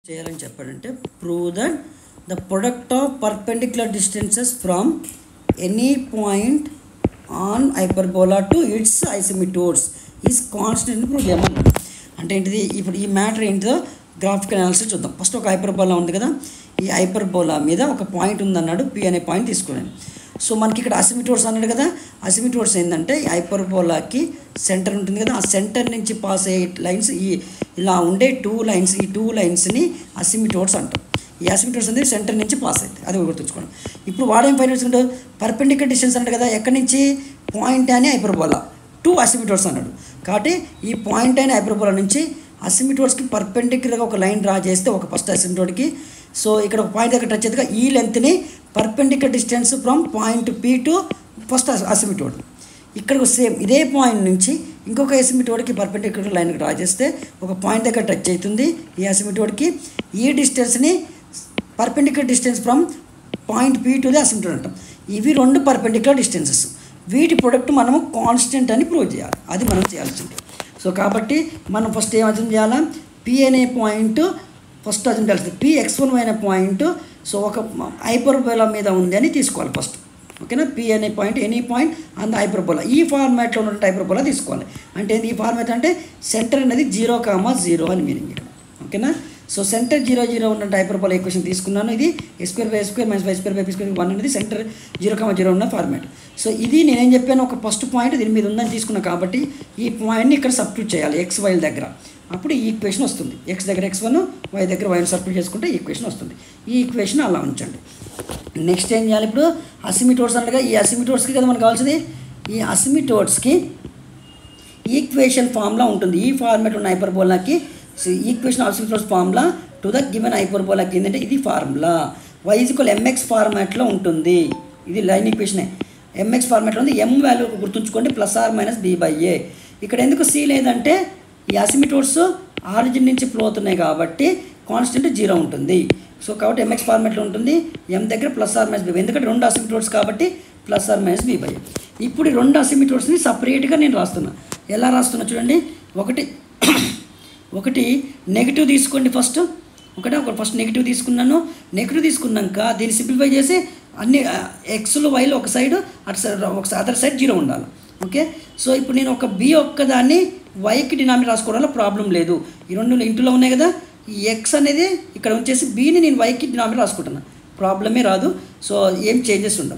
చేయాలని చెప్పాడంటే prove that the product of perpendicular distances from any point on hyperbola to its asymptotes is constant prove చేయమని అంటే ఏంటిది ఇప్పుడు ఈ మ్యాటర్ ఏంటిదో గ్రాఫికల్ అనాలిసిస్ చూద్దాం ఫస్ట్ ఒక హైపర్బోలా ఉంది కదా ఈ హైపర్బోలా మీద ఒక పాయింట్ ఉందన్నాడు పి అనే పాయింట్ తీసుకున్నాను సో మనకి ఇక్కడ అసిమిటోడ్స్ అన్నాడు కదా అసిమిటోడ్స్ ఏంటంటే ఈ హైపర్బోలాకి సెంటర్ ఉంటుంది కదా ఆ సెంటర్ నుంచి పాస్ అయ్యే లైన్స్ ఈ ఇలా ఉండే టూ లైన్స్ ఈ టూ లైన్స్ని అసిమిటోడ్స్ అంటాం ఈ అసిమిటోడ్స్ అనేది సెంటర్ నుంచి పాస్ అవుతాయి అది గుర్తుంచుకోండి ఇప్పుడు వాడేం ఫైన్ చేసుకుంటూ పర్పెండిక్యులర్ డిస్టెన్స్ అన్నాడు కదా ఎక్కడి నుంచి పాయింట్ అని హైపర్బోలా టూ అసిమిటోడ్స్ అన్నాడు కాబట్టి ఈ పాయింట్ అయిన హైపర్బోలా నుంచి అసిమిటోడ్స్కి పర్పెండిక్యులర్గా ఒక లైన్ డ్రా చేస్తే ఒక ఫస్ట్ అసిమిటోడ్కి సో ఇక్కడ ఒక పాయింట్ దగ్గర టచ్ అవుతుంది ఈ లెంత్ని perpendicular distance from point P to first asymptote ఇక్కడ సేమ్ ఇదే పాయింట్ నుంచి ఇంకొక అసిమిటోడ్కి పర్పెండిక్యులర్ లైన్ డ్రా చేస్తే ఒక పాయింట్ దగ్గర టచ్ అవుతుంది ఈ అసిమిటోడ్కి ఈ డిస్టెన్స్ని perpendicular distance from point P to the asymptote అంటాం ఇవి రెండు పర్పెండిక్యులర్ డిస్టెన్సెస్ వీటి ప్రొడక్ట్ మనము కాన్స్టెంట్ అని ప్రూవ్ చేయాలి అది మనం చేయాల్సింది సో కాబట్టి మనం ఫస్ట్ ఏం అర్థం చేయాలా పి అనే పాయింట్ ఫస్ట్ అర్థం తెలిసింది పి ఎక్స్ వన్ అనే పాయింట్ సో ఒక హైపర్బోలా మీద ఉంది అని తీసుకోవాలి ఫస్ట్ ఓకేనా పి అనే point any point and hyperbola ఈ ఫార్మాట్లో ఉన్న హైపర్బోలా తీసుకోవాలి అంటే ఏంది ఈ ఫార్మాట్ అంటే సెంటర్ అనేది జీరో కామా జీరో అని మీనింగ్ ఇక్కడ ఓకేనా సో సెంటర్ జీరో జీరో ఉన్న హైపర్బోలా ఈక్వేషన్ తీసుకున్నాను ఇది X square by square minus Y square by B square one అనేది సెంటర్ జీరో కామా జీరో ఉన్న ఫార్మాట్ సో ఇది నేనేం చెప్పాను ఒక ఫస్ట్ పాయింట్ దీని మీద ఉందని తీసుకున్నాను కాబట్టి ఈ పాయింట్ని ఇక్కడ సబ్స్టిట్యూట్ చేయాలి ఎక్స్ వైల దగ్గర అప్పుడు ఈ ఈక్వేషన్ వస్తుంది ఎక్స్ దగ్గర ఎక్స్ వన్ వై దగ్గర వైని సబ్స్టిట్యూట్ చేసుకుంటే ఈ ఈక్వేషన్ వస్తుంది ఈ ఈక్వేషన్ అలా ఉంచండి నెక్స్ట్ ఏం చేయాలి ఇప్పుడు అసిమిటోడ్స్ అనగా ఈ అసిమిటోడ్స్కి కదా మనకు కావాల్సింది ఈ అసిమిటోడ్స్కి ఈక్వేషన్ ఫార్ములా ఉంటుంది ఈ ఫార్మేట్ ఉన్న హైపర్బోలాకి equation asymptotes formula to the given హైపర్బోలాకి ఏంటంటే ఇది ఫార్ములా వైజికల్ ఎంఎక్స్ ఫార్మాట్లో ఉంటుంది ఇది లైన్ ఈక్వేషనే ఎంఎక్స్ ఫార్మాట్లో ఉంది ఎం వాల్యూ గుర్తుంచుకోండి plus or minus B by A ఇక్కడ ఎందుకు సి లేదంటే ఈ అసిమిటోడ్స్ ఆరిజిన్ నుంచి ఫ్లో అవుతున్నాయి కాబట్టి కాన్స్టెంట్ జీరో ఉంటుంది సో కాబట్టి ఎంఎక్స్ ఫార్మాట్లో ఉంటుంది ఎం దగ్గర ప్లస్ ఆర్ మైనస్ బి ఎందుకంటే రెండు అసిమిటోడ్స్ కాబట్టి plus or minus B by ఇప్పుడు ఈ రెండు అసిమిటోడ్స్ని సపరేట్గా నేను రాస్తున్నా ఎలా రాస్తున్నా చూడండి ఒకటి ఒకటి నెగిటివ్ తీసుకోండి ఫస్ట్ ఒకటే ఒక ఫస్ట్ నెగిటివ్ తీసుకున్నాను నెగిటివ్ తీసుకున్నాక దీన్ని సింప్లిఫై చేసి అన్ని ఎక్స్లు వైలు ఒక సైడ్ అటు సైడ్ ఒక అదర్ సైడ్ జీరో ఉండాలి ఓకే సో ఇప్పుడు నేను ఒక బి ఒక్కదాన్ని వైకి డినామినేట్ రాసుకోవడంలో ప్రాబ్లం లేదు ఈ రెండు ఇంటిలో ఉన్నాయి కదా ఈ ఎక్స్ అనేది ఇక్కడ ఉంచేసి బీని నేను వైకి డినామినేట్ రాసుకుంటున్నా ప్రాబ్లమే రాదు సో ఏం చేంజెస్ ఉండవు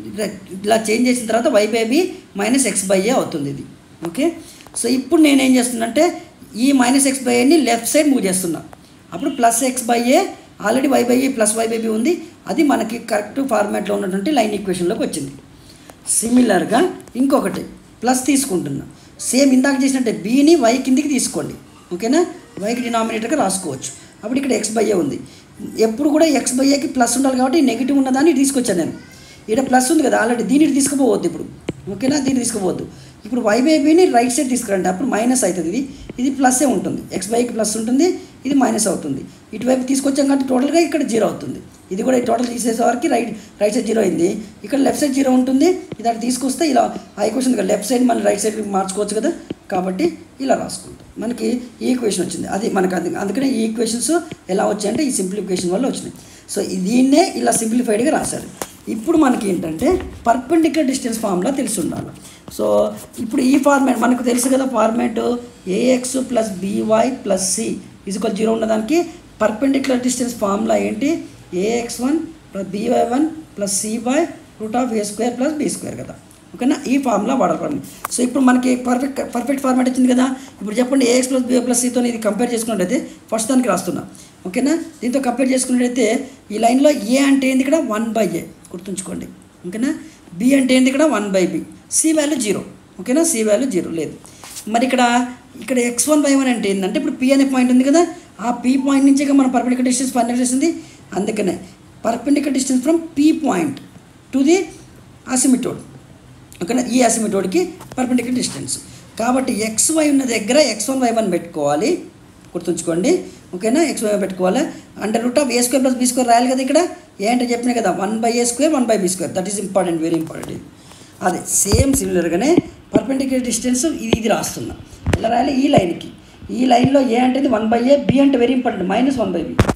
ఇలా చేంజ్ చేసిన తర్వాత Y by B minus X by A అవుతుంది ఇది ఓకే సో ఇప్పుడు నేను ఏం చేస్తున్నంటే ఈ మైనస్ ఎక్స్ బై ఏని లెఫ్ట్ సైడ్ మూవ్ చేస్తున్నా అప్పుడు plus X by A already Y by A plus Y by B ఉంది అది మనకి కరెక్ట్ ఫార్మాట్లో ఉన్నటువంటి లైన్ ఈక్వేషన్లోకి వచ్చింది సిమిలర్గా ఇంకొకటి ప్లస్ తీసుకుంటున్నా సేమ్ ఇందాక చేసినట్టే బీని వై కిందికి తీసుకోండి ఓకేనా వైకి డినామినేటర్గా రాసుకోవచ్చు అప్పుడు ఇక్కడ ఎక్స్ బై ఏ ఉంది ఎప్పుడు కూడా ఎక్స్ బై ఏకి ప్లస్ ఉండాలి కాబట్టి నెగిటివ్ ఉన్నదాన్ని తీసుకొచ్చాను నేను ఇక్కడ ప్లస్ ఉంది కదా ఆల్రెడీ దీనికి తీసుకుపోవద్దు ఇప్పుడు ఓకేనా దీన్ని తీసుకుపోవద్దు ఇప్పుడు వై బై బీని రైట్ సైడ్ తీసుకురండి అప్పుడు మైనస్ అవుతుంది ఇది ఇది ప్లస్సే ఉంటుంది ఎక్స్ బైకి ప్లస్ ఉంటుంది ఇది మైనస్ అవుతుంది ఇటువైపు తీసుకొచ్చాం కాబట్టి టోటల్గా ఇక్కడ జీరో అవుతుంది ఇది కూడా ఈ టోటల్ తీసేసేవారికి రైట్ రైట్ సైడ్ జీరో అయింది ఇక్కడ లెఫ్ట్ సైడ్ జీరో ఉంటుంది ఇది అటు తీసుకొస్తే ఇలా ఆ ఈక్వేషన్ కదా లెఫ్ట్ సైడ్ మనం రైట్ సైడ్ మార్చుకోవచ్చు కదా కాబట్టి ఇలా రాసుకుంటాం మనకి ఈ ఈక్వేషన్ వచ్చింది అది మనకు అది అందుకనే ఈ ఈక్వేషన్స్ ఎలా వచ్చాయంటే ఈ సింప్లిఫికేషన్ వల్ల వచ్చినాయి సో దీన్నే ఇలా సింప్లిఫైడ్గా రాశారు ఇప్పుడు మనకి ఏంటంటే పర్పెండిక్యులర్ డిస్టెన్స్ ఫార్ములా తెలిసి ఉండాలి సో ఇప్పుడు ఈ ఫార్మాట్ మనకు తెలుసు కదా format AX plus BY plus C equal zero ఉన్నదానికి పర్పెండిక్యులర్ డిస్టెన్స్ ఫార్ములా ఏంటి AX one plus BY one plus C by root of A square plus B square కదా ఓకేనా ఈ ఫార్ములా వాడాలి సో ఇప్పుడు మనకి పర్ఫెక్ట్ పర్ఫెక్ట్ ఫార్మాట్ వచ్చింది కదా ఇప్పుడు చెప్పండి ఏఎక్స్ ప్లస్ బి ప్లస్ సితో ఇది కంపేర్ చేసుకున్నట్టయితే ఫస్ట్ దానికి రాస్తున్నా ఓకేనా దీంతో కంపేర్ చేసుకున్నట్టయితే ఈ లైన్లో ఏ అంటే ఏంది ఇక్కడ వన్ బై ఏ గుర్తుంచుకోండి ఓకేనా బి అంటే ఏంది ఇక్కడ one by B C value zero ఓకేనా సి వాల్యూ జీరో లేదు మరి ఇక్కడ ఇక్కడ ఎక్స్ వన్ బై వన్ అంటే ఏంటంటే ఇప్పుడు పి అనే పాయింట్ ఉంది కదా ఆ పి పాయింట్ నుంచి మనం పర్పెండిక్యులర్ డిస్టెన్స్ ఫైండ్ చేసింది అందుకనే perpendicular distance from P point to the asymptote ఓకేనా ఈ అసిమిటోడ్కి పర్పెండిక్యులర్ డిస్టెన్స్ కాబట్టి ఎక్స్ వై ఉన్న దగ్గర ఎక్స్ వన్ వై వన్ పెట్టుకోవాలి గుర్తుంచుకోండి ఓకేనా ఎక్స్ వై పెట్టుకోవాలి under root of A square plus B square రాయాలి కదా ఇక్కడ ఏంటో చెప్పినా కదా one by A square one by B square that is important very important అదే సేమ్ సిమిలర్గానే పర్పెండిక్యులర్ డిస్టెన్స్ ఇది ఇది రాస్తున్నా ఇలా రాయాలి ఈ లైన్కి ఈ లైన్లో ఏ అంటే వన్ బై ఏ బి అంటే very important minus one by B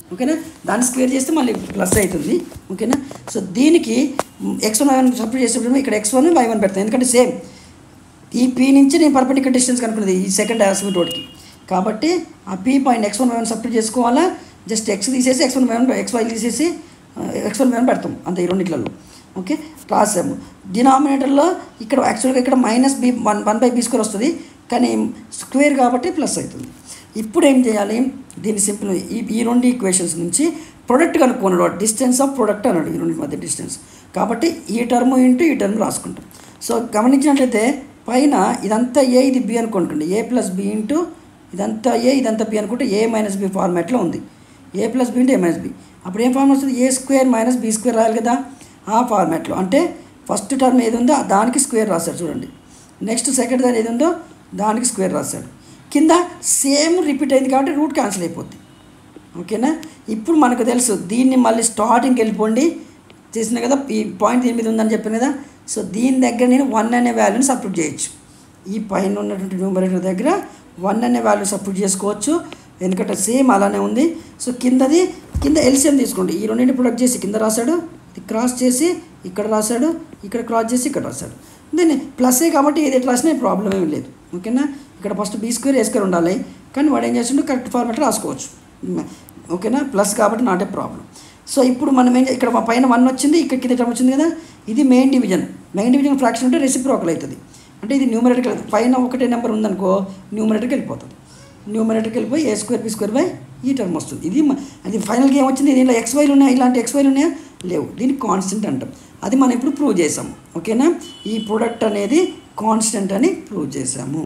ఓకేనా దాన్ని స్క్వేర్ చేస్తే మళ్ళీ ప్లస్ అవుతుంది ఓకేనా సో దీనికి X one Y one separate చేసేటప్పుడు ఇక్కడ ఎక్స్ వన్ వై వన్ పెడతాను ఎందుకంటే సేమ్ ఈ పీ నుంచి నేను పర్పెండిక్యులర్ డిస్టెన్స్ కనుక్కున్నది ఈ సెకండ్ రోడ్కి కాబట్టి ఆ P point X one Y one separate చేసుకోవాలా జస్ట్ ఎక్స్ తీసేసి X one Y one X Y తీసేసి ఎక్స్ వన్ వై వన్ పెడతాం అంతే ఈ రెండిట్లలో ఓకే రాసాము డినామినేటర్లో ఇక్కడ యాక్చువల్గా ఇక్కడ minus B one one by B square వస్తుంది కానీ స్క్వేర్ కాబట్టి ప్లస్ అవుతుంది ఇప్పుడు ఏం చేయాలి దీన్ని సింపుల్ ఈ ఈ రెండు ఈక్వేషన్స్ నుంచి ప్రొడక్ట్ కనుక్కున్నాడు డిస్టెన్స్ ఆఫ్ ప్రొడక్ట్ అన్నాడు ఈ రెండు మధ్య డిస్టెన్స్ కాబట్టి ఈ టర్మ్ ఇంటూ ఈ టర్మ్ రాసుకుంటాం సో గమనించినట్లయితే పైన ఇదంతా ఏ ఇది బి అనుకోండి ఏ ప్లస్ బి ఇంటూ ఇదంతా ఏ ఇదంతా బి అనుకుంటే ఏ మైనస్ బి ఫార్మాట్లో ఉంది A plus B into A minus B అప్పుడు ఏం ఫార్మ్ వస్తుంది A square minus B square రాయాలి కదా ఆ ఫార్మాట్లో అంటే ఫస్ట్ టర్మ్ ఏది ఉందో దానికి స్క్వేర్ రాశాడు చూడండి నెక్స్ట్ సెకండ్ దాని ఏది ఉందో దానికి స్క్వేర్ రాశాడు కింద సేమ్ రిపీట్ అయింది కాబట్టి రూట్ క్యాన్సిల్ అయిపోద్ది ఓకేనా ఇప్పుడు మనకు తెలుసు దీన్ని మళ్ళీ స్టార్టింగ్కి వెళ్ళిపోండి చేసిన కదా ఈ పాయింట్ దీని మీద ఉందని చెప్పాను కదా సో దీని దగ్గర నేను వన్ అనే వాల్యూని సబ్స్టిట్యూట్ చేయొచ్చు ఈ పైన ఉన్నటువంటి న్యూమరేటర్ దగ్గర వన్ అనే వాల్యూ సబ్స్టిట్యూట్ చేసుకోవచ్చు ఎందుకంటే సేమ్ అలానే ఉంది సో కిందది కింద ఎల్సిఎం తీసుకోండి ఈ రెండింటి ప్రొడక్ట్ చేసి కింద రాశాడు ఇది క్రాస్ చేసి ఇక్కడ రాశాడు ఇక్కడ క్రాస్ చేసి ఇక్కడ రాశాడు దీన్ని ప్లసే కాబట్టి ఏది ఎట్లా రాసినా ప్రాబ్లం ఏమి లేదు ఓకేనా ఇక్కడ first B square A square ఉండాలి కానీ వాడు ఏం చేస్తుండే కరెక్ట్ ఫార్మాట్ రాసుకోవచ్చు ఓకేనా ప్లస్ కాబట్టి నాట్ ఏ ప్రాబ్లం సో ఇప్పుడు మనం ఏం చే- ఇక్కడ మా పైన వన్ వచ్చింది ఇక్కడ కింద టర్మ్ వచ్చింది కదా ఇది main division main division fraction ఉంటే రెసిప్రోకల్ అవుతుంది అంటే ఇది న్యూమరేటర్కి వెళ్తుంది పైన ఒకటే నెంబర్ ఉందనుకో న్యూమరేటర్కి వెళ్ళిపోతుంది న్యూమరేటర్కి వెళ్ళిపోయి A square B square by ఈ టర్మ్ వస్తుంది ఇది మ- అది ఫైనల్గా ఏమొచ్చింది దీనిలో ఎక్స్ వైలు ఉన్నాయా ఇలాంటి ఎక్స్ వైలు ఉన్నాయా లేవు దీనికి కాన్స్టెంట్ అంటాం అది మనం ఇప్పుడు ప్రూవ్ చేసాము ఓకేనా ఈ ప్రోడక్ట్ అనేది కాన్స్టెంట్ అని ప్రూవ్ చేసాము